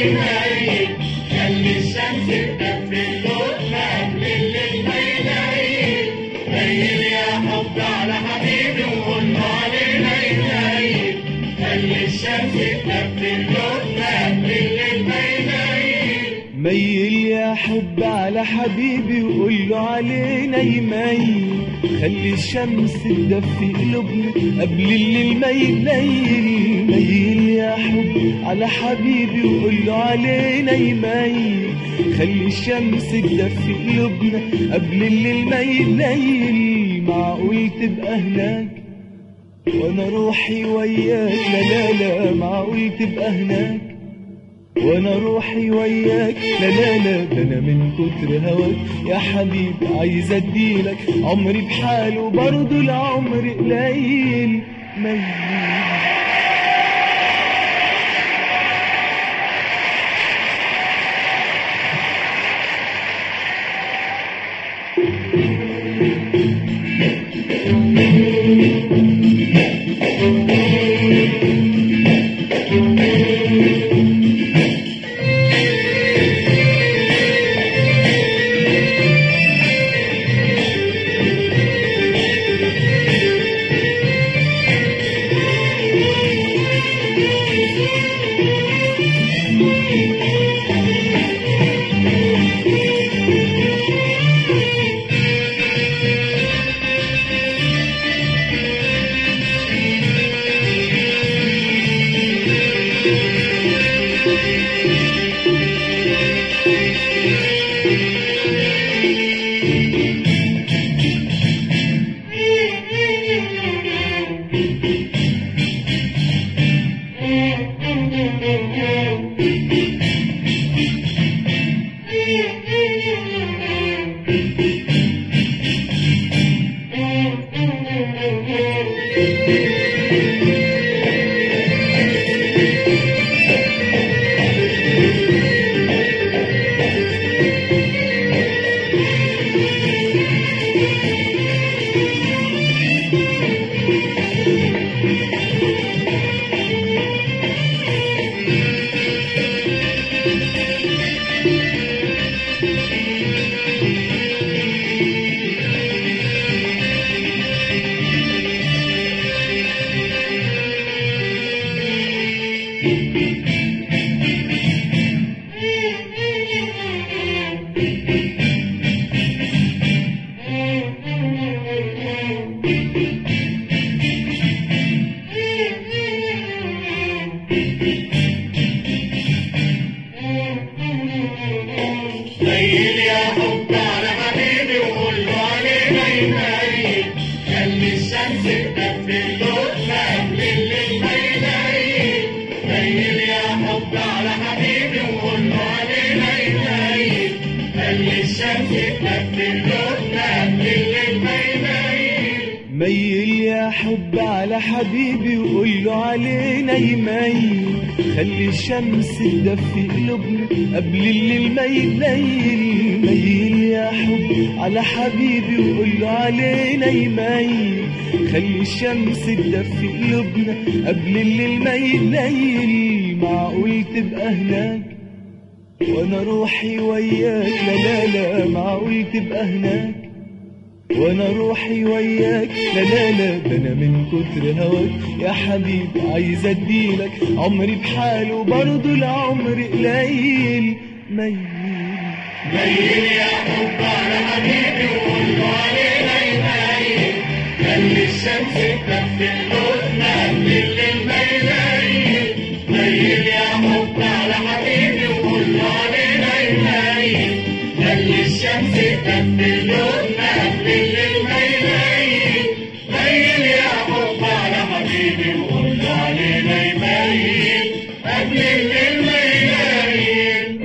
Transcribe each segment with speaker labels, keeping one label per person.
Speaker 1: يميل خلي الشمس تدفي قلوبنا قبل الليل ما يليل ميل يا حب على حبيبي وقول له علينا يميل خلي الشمس تدفي قلوبنا قبل الليل ما يليل
Speaker 2: ميل يا حب على حبيبي وقول له علينا يميل خلي الشمس تدفي قلوبنا قبل الليل ما يليل ميل يا حب على حبيبي وقول له علينا يميل خلي الشمس تدفي قلوبنا قبل الليل ما يليل معقول تبقى هناك وانا روحي وياك لا لا لا معقول تبقى هناك وانا روحي وياك لا لا لا ده انا من كتر هواك يا حبيبي عايز اديلك عمري بحاله برضه العمر قليل ميل
Speaker 1: ميل يا حب على حبيبي وقول له علينا يميل خلي الشمس تدفي قلوبنا قبل الليل ما يليل ميل يا حب على حبيبي وقول له علينا يميل خلي الشمس تدفي قلوبنا قبل الليل ما يليل
Speaker 2: ميل يا حب على حبيبي وقول له علينا يميل خلي الشمس تدفي قلوبنا قبل الليل ما يليل ميل يا حب على حبيبي وقول له علينا يميل خلي الشمس تدفي قلوبنا قبل الليل ما يليل معقول تبقى هناك وانا روحي وياك لا لا لا معقول تبقى هناك وانا روحي وياك لا لا لا ده انا من كتر هواك يا حبيبي عايز اديلك عمري بحاله برضه العمر قليل ميل
Speaker 1: ميل يا حب على حبيبي وقول له علينا يميل خلي الشمس تدفي قلوبنا قبل الليل ما يليل ميل يا حب على حبيبي وقول له علينا يميل خلي الشمس تدفي قلوبنا قبل الليل ما يليل ميل يا حب على حبيبي وقول له علينا يميل قبل الليل ما يليل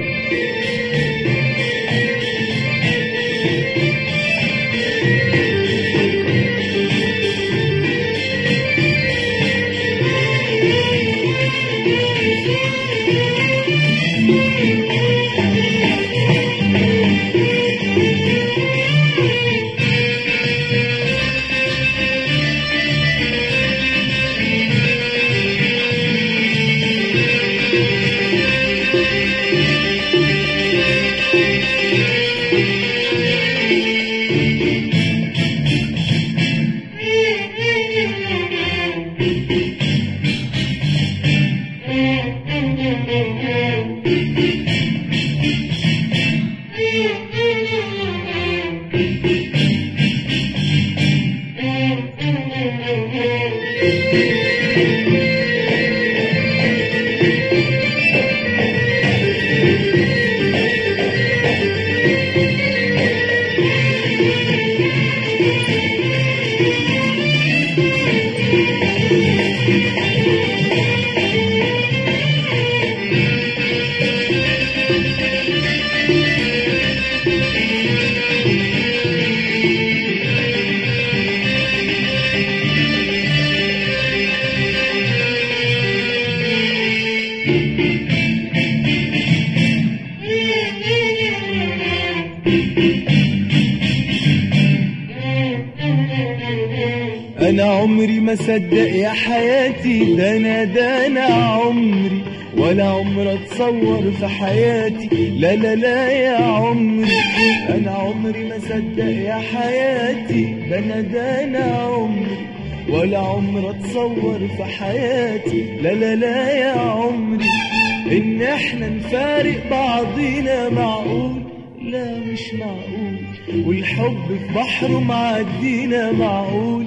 Speaker 2: عمري ما صدق يا حياتي ده انا ده انا عمري ولا عمر اتصور في حياتي لا لا لا يا عمري انا عمري ما صدق يا حياتي ده انا ده انا عمري ولا عمر اتصور في حياتي لا لا لا يا عمري ان احنا نفارق بعضينا معقول لا مش معقول والحب في بحره معدينا معقول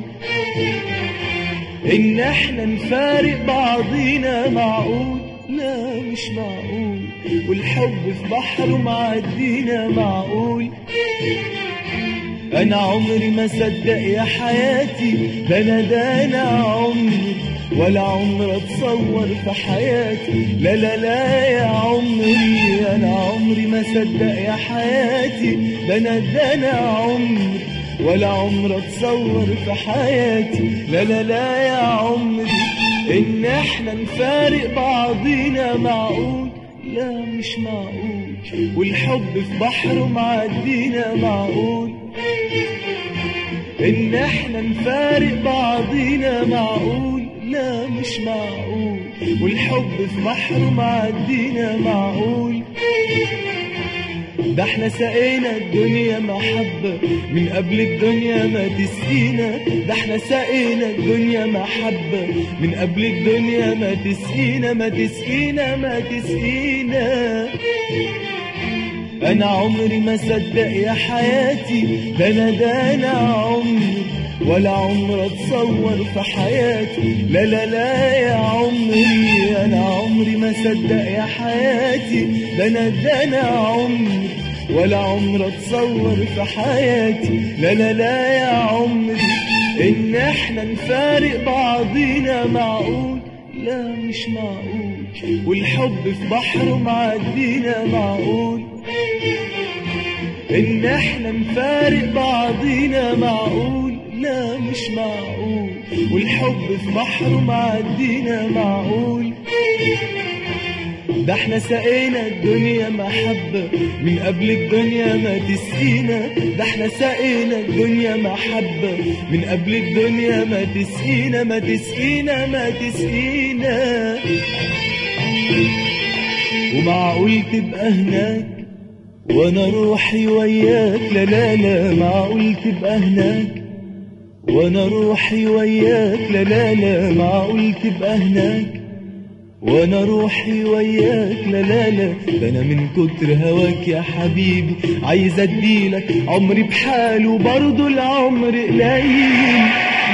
Speaker 2: ان احنا نفارق بعضينا معقول لا مش معقول والحب في بحره معدينا معقول انا عمري ما صدق يا حياتي ده انا ده انا عمري ولا عمر اتصور في حياتي لا لا لا يا عمري انا عمري ما صدق يا حياتي ده انا ده انا عمري ولا عمر اتصور في حياتي لا لا لا يا عمري ان احنا نفارق بعضينا معقول لا مش معقول والحب في بحره معدينا معقول ان احنا نفارق بعضينا معقول لا مش معقول والحب في بحره معدينا معقول ده احنا سقينا الدنيا محبة من قبل الدنيا ما تسقينا ده احنا سقينا الدنيا محبة من قبل الدنيا ما تسقينا ما تسقينا ما تسقينا انا عمري ما صدق يا حياتي ده انا ده انا عمري ولا عمر اتصور في حياتي لا لا لا يا عمري انا عمري ما صدق يا حياتي ده انا ده انا عمري ولا عمر اتصور في حياتي لا لا لا يا عمري ان احنا نفارق بعضينا معقول لا مش معقول والحب في بحره معدينا معقول ان احنا نفارق بعضينا معقول لا مش معقول والحب في بحره معدينا معقول ده احنا سقينا الدنيا محبة من قبل الدنيا ما تسقينا ده احنا سقينا الدنيا محبة من قبل الدنيا ما تسقينا ما تسقينا ما تسقينا ومعقول تبقى هناك وانا روحي وياك لا لا لا معقول تبقى هناك وانا روحي وياك لا لا لا معقول تبقى هناك وانا روحي وياك لا لا لا ده انا من كتر هواك يا حبيبي عايز اديلك عمري بحاله برضه العمر قليل قليل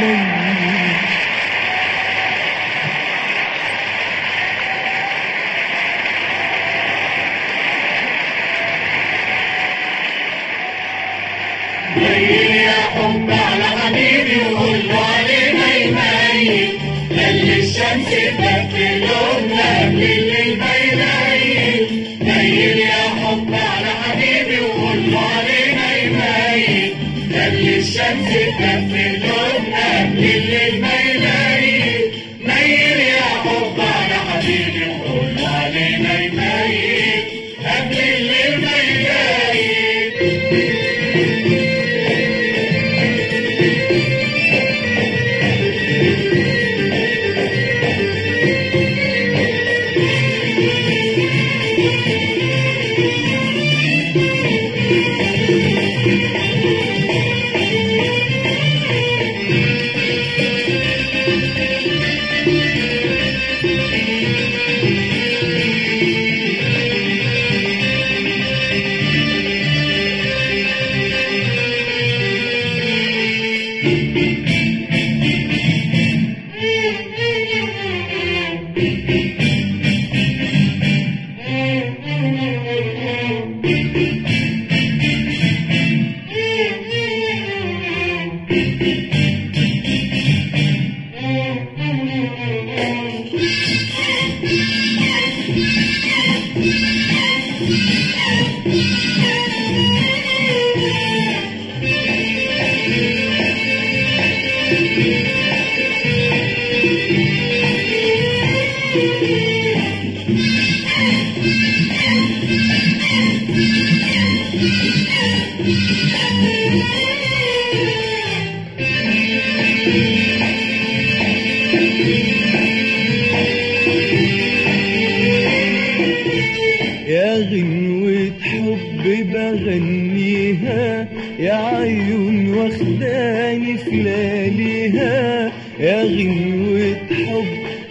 Speaker 1: ميل يا حب على حبيبي وقول له علينا يميل خلي الشمس تدفي قلوبنا قبل الليل ما يليل ميل يا حب على حبيبي وقول له علينا يميل خلي الشمس تدفي قلوبنا قبل الليل ما يليل ميل يا حب على حبيبي وقول له علينا يميل قبل الليل ما يليل
Speaker 2: غنوة حب بغنيها يا عيون واخداني في لياليها يا غنوة حب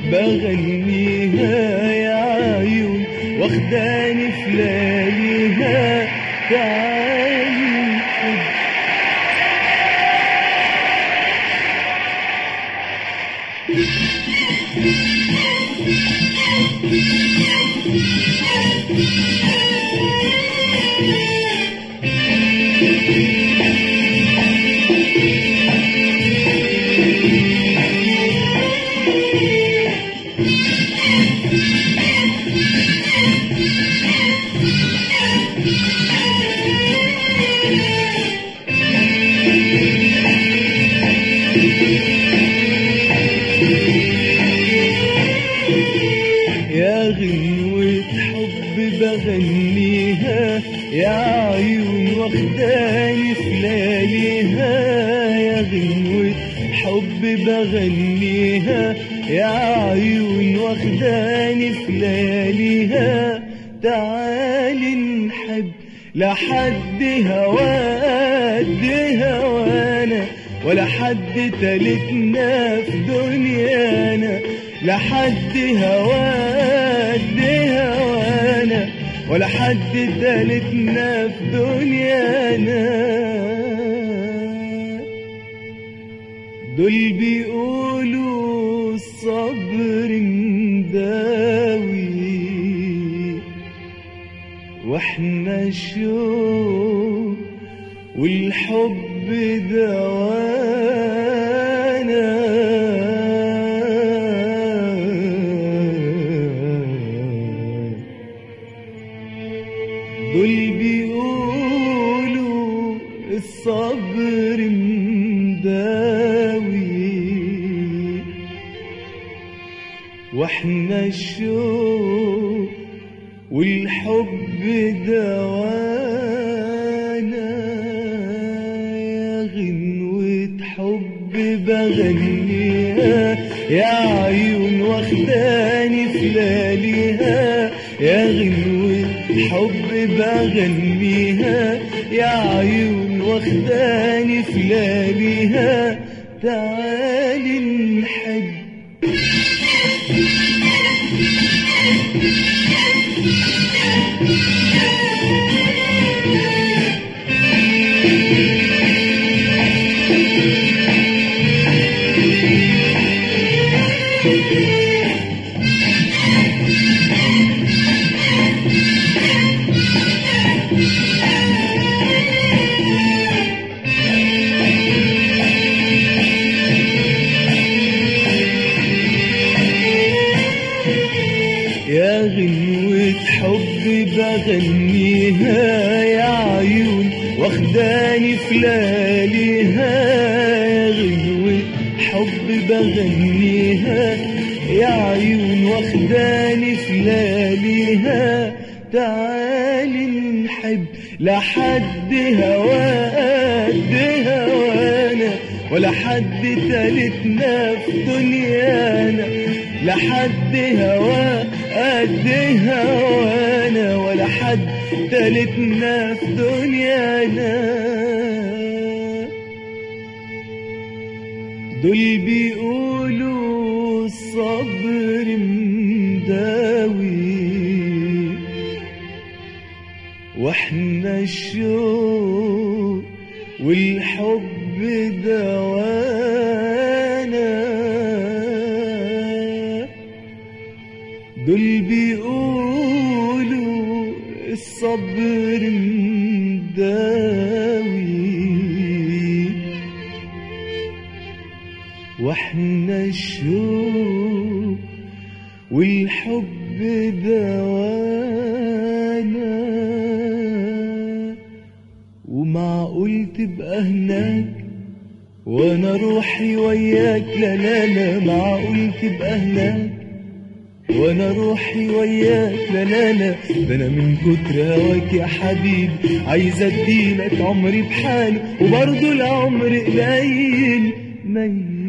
Speaker 2: بغنيها يا عيون واخداني في لياليها تعالي حب يا غنوة حب بغنيها يا عيون واخداني في لياليها يا غنوة حب بغنيها يا عيون واخداني في لياليها تعالي نحب لحد هواد هوانا ولا حد تالتنا في دنيانا لحد هواد هوانا ولا حد تالتنا في دنيانا دول بيقولوا الصبر مداوي واحنا شو والحب دوانا دول بيقولوا الصبر مداوي واحنا الشوق والحب دوانا يا غنوة حب بغنيها يا عيون واخداني في لياليها يا غنوة حب بغنيها يا عيون واخداني في لياليها تعالي نحب يا غنوة حب بغنيها يا عيون واخداني في لياليها يا غنوة حب بغنيها يا عيون واخداني في لياليها تعالي نحب لحد هواد هوانا ولا حد تالتنا في دنيانا لحد هوا قد هوانا ولا حد تالتنا في دنيانا دول بيقولوا الصبر مداوي واحنا الشوق والحب دوانا دول بيقولوا الصبر مداوي واحنا الشوق والحب دوانا ومعقول تبقى هناك وانا روحي وياك لا لا لا معقول تبقى هناك وانا روحي وياك لا لا لا ده انا من كتر هواك يا حبيبي عايز اديلك عمري بحاله وبرضه العمر قليل ميت